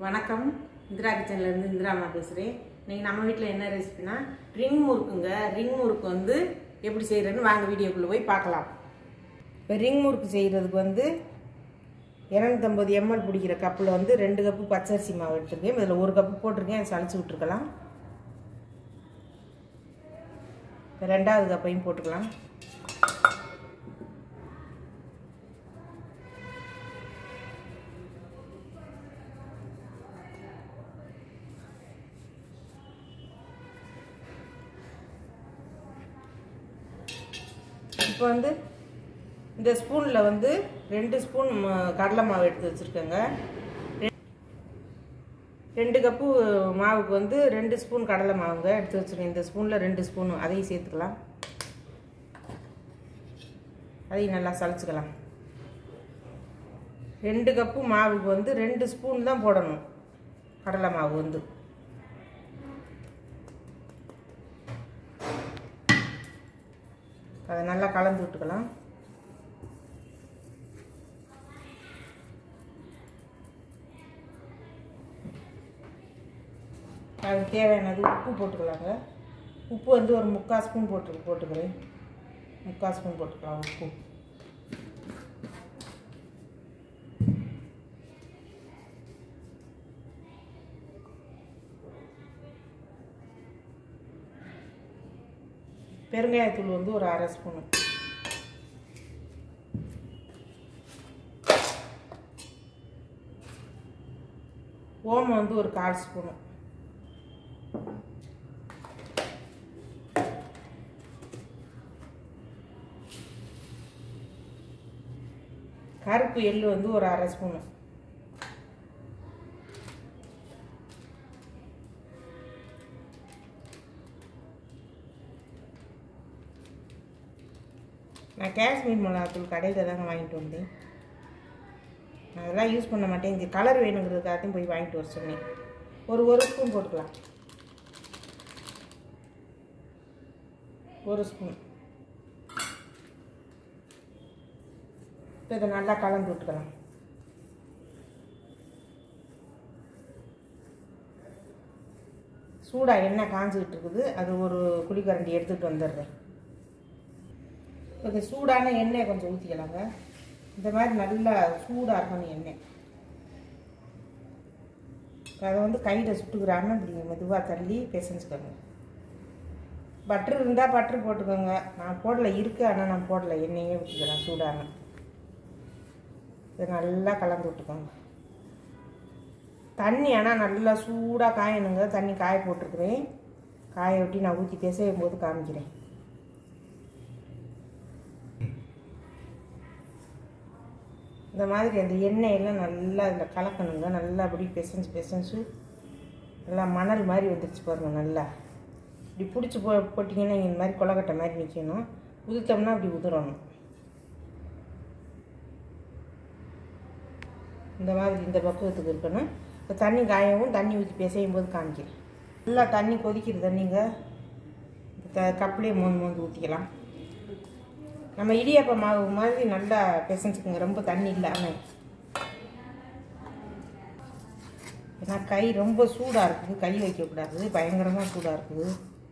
வணக்கம் இந்திரா கிச்சன்லேருந்து இந்திரா அம்மா பேசுகிறேன் இன்னைக்கு நம்ம வீட்டில் என்ன ரெசிபினா ரிங் முறுக்குங்க ரிங் முறுக்கு வந்து எப்படி செய்கிறதுன்னு வாங்க வீடியோக்குள்ளே போய் பார்க்கலாம் இப்போ ரிங் முறுக்கு செய்கிறதுக்கு வந்து இரநூத்தம்பது எம்எல் பிடிக்கிற கப்பில் வந்து ரெண்டு கப்பு பச்சரிசி மாவு எடுத்துருக்கேன் இதில் ஒரு கப்பு போட்டிருக்கேன் அதை சளிச்சு விட்ருக்கலாம் இப்போ ரெண்டாவது கப்பையும் போட்டுக்கலாம் இப்போ வந்து இந்த ஸ்பூனில் வந்து ரெண்டு ஸ்பூன் ம- கடலை மாவு எடுத்து வச்சுருக்கேங்க ரெண்டு கப்பு மாவுக்கு வந்து ரெண்டு ஸ்பூன் கடலை மாவுங்க எடுத்து வச்சுருக்கேன் இந்த ஸ்பூனில் ரெண்டு ஸ்பூன் அதையும் சேர்த்துக்கலாம் அதையும் நல்லா சளிச்சுக்கலாம் ரெண்டு கப்பு மாவுக்கு வந்து ரெண்டு ஸ்பூன் தான் போடணும் கடலை மாவு வந்து அதை நல்லா கலந்து விட்டுக்கலாம் அதுக்கு தேவையானது உப்பு போட்டுக்கலாங்க உப்பு வந்து ஒரு முக்கால் ஸ்பூன் போட்டு போட்டுக்கிறேன் முக்கால் ஸ்பூன் போட்டுக்கலாம் உப்பு பெருங்காயத்தூள் வந்து ஒரு அரை ஸ்பூனு ஓமம் வந்து ஒரு கால் ஸ்பூனு கருப்பு எள்ளு வந்து ஒரு அரை ஸ்பூனு நான் காஷ்மீர் மிளகாத்தூள் கடையில் தாங்க வாங்கிட்டு வந்தேன் நான் அதெல்லாம் யூஸ் பண்ண மாட்டேன் இங்கே கலர் வேணுங்கிறதுக்காகத்தையும் போய் வாங்கிட்டு வர சொன்னேன் ஒரு ஒரு ஸ்பூன் போட்டுக்கலாம் ஒரு ஸ்பூன் இப்போ இதை நல்லா கலந்து விட்டுக்கலாம் சூடாக எண்ணெய் காஞ்சிக்கிட்டு இருக்குது அது ஒரு குழிக்கரண்டி எடுத்துகிட்டு வந்துடுறேன் இப்போ இந்த சூடான எண்ணெயை கொஞ்சம் ஊற்றிக்கலாங்க இந்த மாதிரி நல்லா சூடாக இருக்கணும் எண்ணெய் அதை வந்து கையில் சுட்டுக்கிறாம இப்படி மெதுவாக தள்ளி பிசைஞ்சுக்கோங்க பட்ரு இருந்தால் பட்ரு போட்டுக்கோங்க நான் போடல இருக்கு ஆனால் நான் போடல எண்ணெயே ஊற்றிக்கிறேன் சூடான இதை நல்லா கலந்து விட்டுக்கோங்க தண்ணி ஆனால் நல்லா சூடாக காயணுங்க தண்ணி காய போட்டிருக்கிறேன் காய ஒட்டி நான் ஊற்றி பிசையும் போது காமிக்கிறேன் இந்த மாதிரி அந்த எண்ணெயெல்லாம் நல்லா இதில் கலக்கணுங்க நல்லா அப்படி பிசைஞ்சு பிசைஞ்சு நல்லா மணல் மாதிரி வந்துருச்சு பாருங்க நல்லா இப்படி பிடிச்சி போ போட்டிங்கன்னா இந்த மாதிரி கொலக்கட்டை மாதிரி நிற்கணும் உதுத்தோம்னா அப்படி உதுறணும் இந்த மாதிரி இந்த பக்குவத்துக்கு இருக்கணும் இப்போ தண்ணி காயவும் தண்ணி ஊற்றி பிசையும் போது காமிக்கிறேன் நல்லா தண்ணி கொதிக்கிற தண்ணிங்க இந்த த கப்லேயே மோந்து மோந்து ஊற்றிக்கலாம் நம்ம இடியாப்ப மாவு மாதிரி நல்லா பிசைஞ்சுக்குங்க ரொம்ப தண்ணி இல்லாமல் ஏன்னா கை ரொம்ப சூடாக இருக்குது கை வைக்கக்கூடாது பயங்கரமாக சூடாக இருக்குது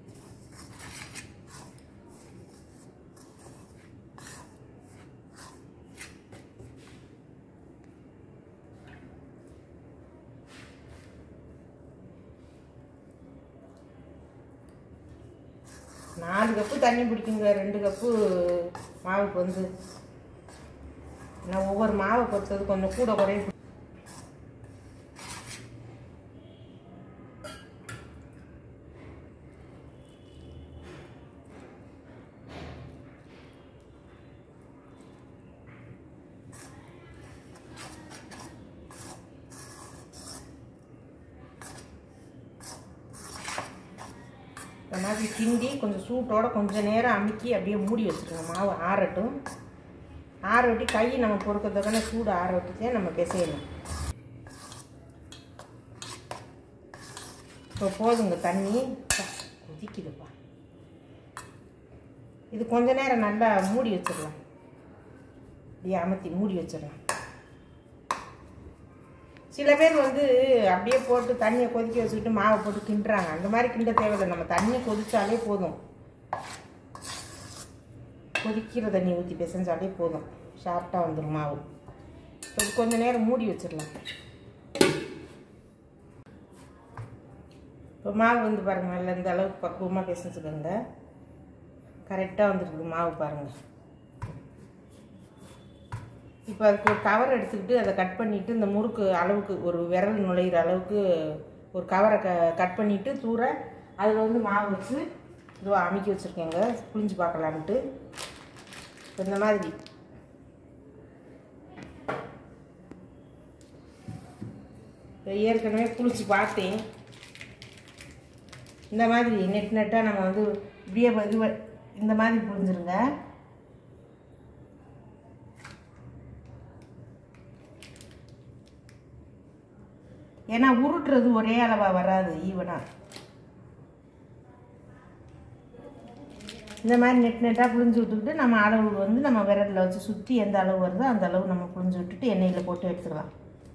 நாலு கப்பு தண்ணி பிடிக்குங்க ரெண்டு கப்பு மாவுக்கு வந்து நான் ஒவ்வொரு மாவை பொறுத்தது கொஞ்சம் கூட குறைய இந்த மாதிரி கிண்டி கொஞ்சம் சூட்டோட கொஞ்சம் நேரம் அமுக்கி அப்படியே மூடி வச்சுருங்க மாவு ஆறட்டும் ஆற விட்டு கை நம்ம பொறுக்கிறதுக்கான சூடு ஆற விட்டுச்சே நம்ம பிசையணும் இப்போ போதுங்க தண்ணி அப்பா, கொதிக்குதுப்பா இது கொஞ்ச நேரம் நல்லா மூடி வச்சிடலாம் இப்படியே அமர்த்தி மூடி வச்சிடலாம் சில பேர் வந்து அப்படியே போட்டு தண்ணியை கொதிக்க வச்சுக்கிட்டு மாவை போட்டு கிண்டுறாங்க அந்த மாதிரி கிண்ட தேவையில்லை நம்ம தண்ணியை கொதிச்சாலே போதும் கொதிக்கிற தண்ணி ஊற்றி பிசைஞ்சாலே போதும் ஷார்ட்டாக வந்துடும் மாவு அது கொஞ்ச நேரம் மூடி வச்சிடலாம் இப்போ மாவு வந்து பாருங்கள் நல்லா இந்த அளவுக்கு பக்குவமாக பிசைஞ்சுக்கோங்க கரெக்டாக வந்துருக்குது மாவு பாருங்கள் இப்போ அதுக்கு ஒரு கவர் எடுத்துக்கிட்டு அதை கட் பண்ணிவிட்டு இந்த முறுக்கு அளவுக்கு ஒரு விரல் நுழையிற அளவுக்கு ஒரு கவரை க கட் பண்ணிவிட்டு தூர அதில் வந்து மாவு வச்சு இதுவா அமுக்கி வச்சுருக்கேங்க புளிஞ்சு பார்க்கலான்ட்டு இப்போ இந்த மாதிரி இப்போ ஏற்கனவே புளிச்சு பார்த்தேன் இந்த மாதிரி நெட் நெட்டாக நம்ம வந்து இப்படியே இது வ- இந்த மாதிரி புரிஞ்சிருங்க ஏன்னா உருட்டுறது ஒரே அளவாக வராது ஈவனாக இந்த மாதிரி நெட் நெட்டாக புழிஞ்சு விட்டுக்கிட்டு நம்ம அளவு வந்து நம்ம விரலில் வச்சு சுற்றி எந்த அளவு வருதோ அந்த அளவு நம்ம புழிஞ்சு விட்டுட்டு எண்ணெயில் போட்டு எடுத்துக்கலாம்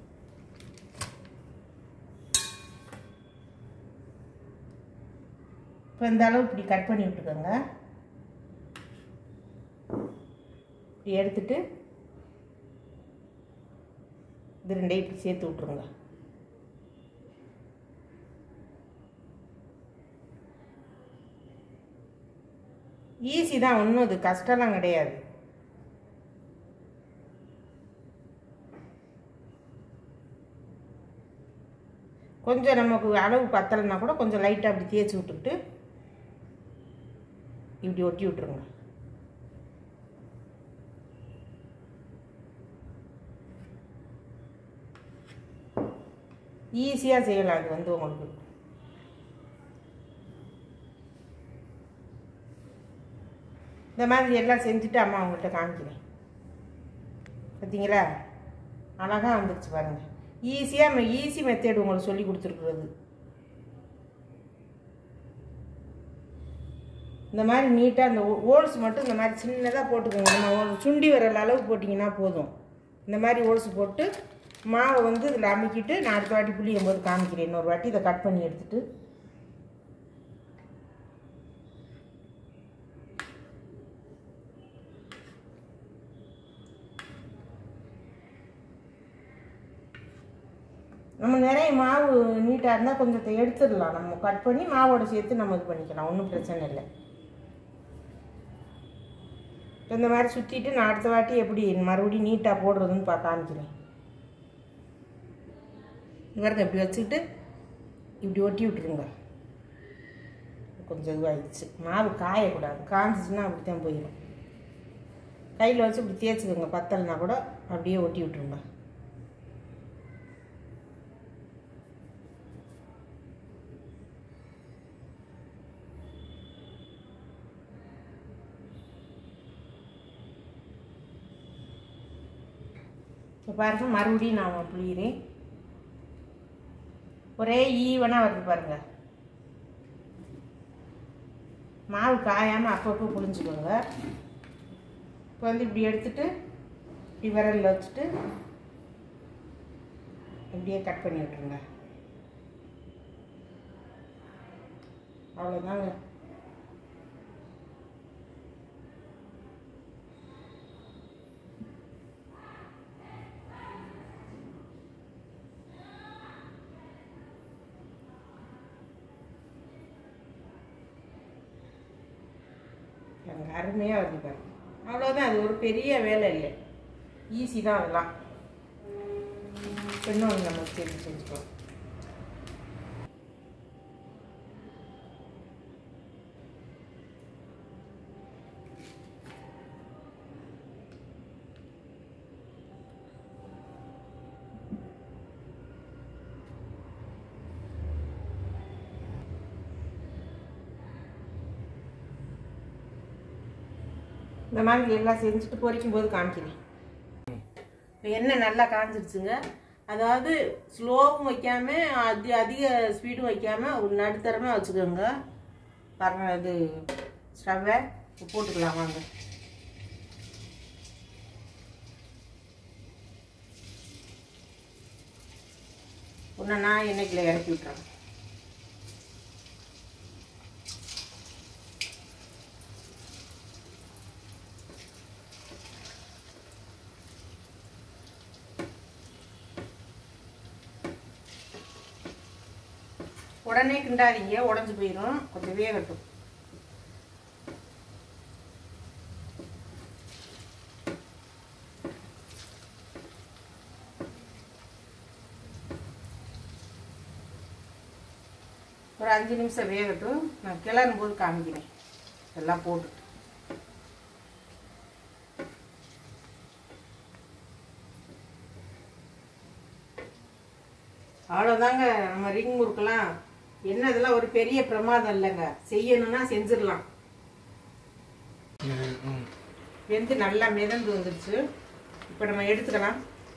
இப்போ இந்த அளவு இப்படி கட் பண்ணி விட்டுக்கோங்க இப்படி எடுத்துட்டு இது ரெண்டையும் இப்படி சேர்த்து விட்ருங்க ஈஸி தான் ஒன்றும் இது கஷ்டம்லாம் கிடையாது கொஞ்சம் நமக்கு அளவு பத்தலைன்னா கூட கொஞ்சம் லைட்டாக அப்படி தேய்ச்சி விட்டுக்கிட்டு இப்படி ஒட்டி விட்ருங்க ஈஸியாக செய்யலாம் அது வந்து உங்களுக்கு இந்த மாதிரி எல்லாம் செஞ்சுட்டு அம்மா உங்கள்கிட்ட காமிக்கிறேன் பார்த்தீங்களா அழகாக வந்துருச்சு பாருங்கள் ஈஸியாக ஈஸி மெத்தேடு உங்களுக்கு சொல்லி கொடுத்துருக்குறது இந்த மாதிரி நீட்டாக அந்த ஓல்ஸ் மட்டும் இந்த மாதிரி சின்னதாக போட்டுக்கோங்க நம்ம ஒரு சுண்டி வர அளவுக்கு போட்டிங்கன்னா போதும் இந்த மாதிரி ஓல்ஸ் போட்டு மாவை வந்து இதில் அமுக்கிட்டு நான் அடுத்த வாட்டி புளியும் போது காமிக்கிறேன் இன்னொரு வாட்டி இதை கட் பண்ணி எடுத்துட்டு நம்ம நிறைய மாவு நீட்டாக இருந்தால் கொஞ்சத்தை எடுத்துடலாம் நம்ம கட் பண்ணி மாவோட சேர்த்து நம்ம இது பண்ணிக்கலாம் ஒன்றும் பிரச்சனை இல்லை இப்ப இந்த மாதிரி சுற்றிட்டு நான் அடுத்த வாட்டி எப்படி மறுபடியும் நீட்டாக போடுறதுன்னு பா காமிக்கிறேன் இவருக்கு இப்படி வச்சுக்கிட்டு இப்படி ஒட்டி விட்டுருங்க கொஞ்சம் இதுவாகிடுச்சு மாவு காயக்கூடாது காஞ்சிச்சுன்னா அப்படி தான் போயிடும் கையில் வச்சு இப்படி தேய்ச்சிக்கோங்க பத்தலைனா கூட அப்படியே ஒட்டி விட்டுருங்க இப்போ பாருங்க மறுபடியும் நான் புளியிறேன் ஒரே ஈவனாக வருது பாருங்க மாவு காயாமல் அப்பப்போ புளிஞ்சுக்கோங்க இப்போ வந்து இப்படி எடுத்துட்டு இப்படி விரலில் வச்சுட்டு இப்படியே கட் பண்ணி விட்டுருங்க அவ்வளோதாங்க பாருங்க அருமையாக வருது பாருங்க அவ்வளோதான் அது ஒரு பெரிய வேலை இல்லை ஈஸி தான் அதெல்லாம் இன்னொன்று நம்ம செஞ்சு செஞ்சுக்கலாம் இந்த மாதிரி எல்லாம் செஞ்சுட்டு பொரிக்கும் போது காமிக்கிறேன் இப்போ எண்ணெய் நல்லா காஞ்சிருச்சுங்க அதாவது ஸ்லோவும் வைக்காம அதி அதிக ஸ்பீடும் வைக்காம ஒரு நடுத்தரமாக வச்சுக்கோங்க பாருங்க இது ஸ்டவ்வை போட்டுக்கலாம் வாங்க ஒன்றா எண்ணெய்க்குள்ள இறக்கி விட்டுறேன் உடனே கிண்டாதீங்க உடஞ்சி போயிடும் கொஞ்சம் வேகட்டும் ஒரு அஞ்சு நிமிஷம் வேகட்டும் நான் கிளறும் போது காமிக்கிறேன் எல்லாம் போட்டுட்டு அவ்வளோதாங்க நம்ம ரிங் முறுக்கெல்லாம் என்ன இதெல்லாம் ஒரு பெரிய பிரமாதம் இல்லைங்க செய்யணும்னா செஞ்சிடலாம் வெந்து நல்லா மிதந்து வந்துடுச்சு இப்போ நம்ம எடுத்துக்கலாம்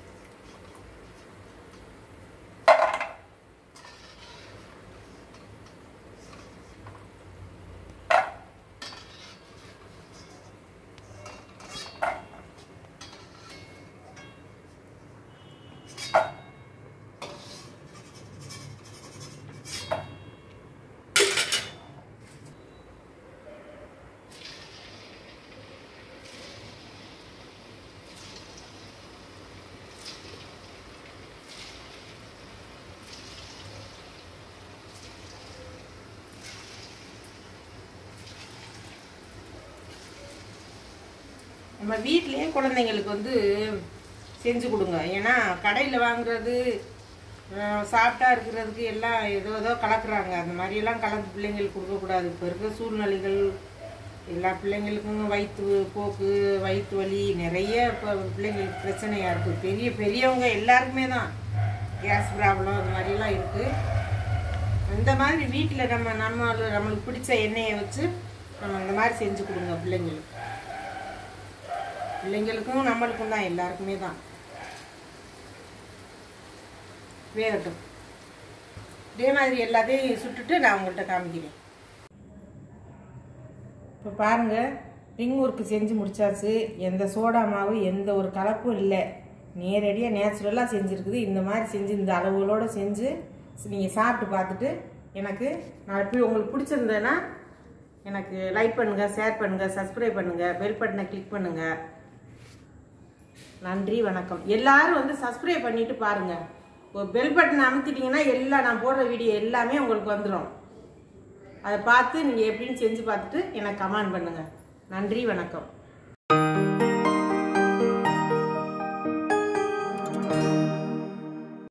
நம்ம வீட்லயே குழந்தைங்களுக்கு வந்து செஞ்சு கொடுங்க ஏன்னா கடையில் வாங்குறது அஹ், சாப்பிட்டா இருக்கிறதுக்கு எல்லாம் ஏதோ ஏதோ கலக்குறாங்க அந்த மாதிரியெல்லாம் கலந்து பிள்ளைங்களுக்கு கொடுக்கக்கூடாது இப்போ இருக்கிற சூழ்நிலைகள் எல்லா பிள்ளைங்களுக்கும் வயிற்று போக்கு வயிற்று வலி நிறைய இப்போ பிள்ளைங்களுக்கு பிரச்சனையாக இருக்குது பெரிய பெரியவங்க எல்லாருக்குமே தான் கேஸ் ப்ராப்ளம் அது மாதிரிலாம் இருக்குது அந்த மாதிரி வீட்டில் நம்ம நம்ம நம்மளுக்கு பிடிச்ச எண்ணெயை வச்சு நம்ம இந்த மாதிரி செஞ்சு கொடுங்க பிள்ளைங்களுக்கு பிள்ளைங்களுக்கும் நம்மளுக்கும் தான் எல்லாருக்குமே தான் வேகட்டும் இதே மாதிரி எல்லாத்தையும் சுட்டுட்டு நான் உங்கள்கிட்ட காமிக்கிறேன் இப்போ பாருங்க ரிங் ஒர்க்கு செஞ்சு முடிச்சாச்சு எந்த சோடா மாவு எந்த ஒரு கலப்பும் இல்லை நேரடியாக நேச்சுரலாக செஞ்சுருக்குது இந்த மாதிரி செஞ்சு இந்த அளவுகளோடு செஞ்சு நீங்கள் சாப்பிட்டு பார்த்துட்டு எனக்கு நாளைக்கு உங்களுக்கு பிடிச்சிருந்தேன்னா எனக்கு லைக் பண்ணுங்கள் ஷேர் பண்ணுங்கள் சப்ஸ்கிரைப் பண்ணுங்கள் பெல் பட்டனை கிளிக் பண்ணுங்கள் நன்றி வணக்கம் எல்லாரும் வந்து சப்ஸ்கிரைப் பண்ணிட்டு பாருங்க ஒரு பெல் பட்டன் அமுத்திட்டீங்கன்னா எல்லா நான் போடுற வீடியோ எல்லாமே உங்களுக்கு வந்துடும் அதை பார்த்து நீங்கள் எப்படின்னு செஞ்சு பார்த்துட்டு எனக்கு கமெண்ட் பண்ணுங்கள் நன்றி வணக்கம்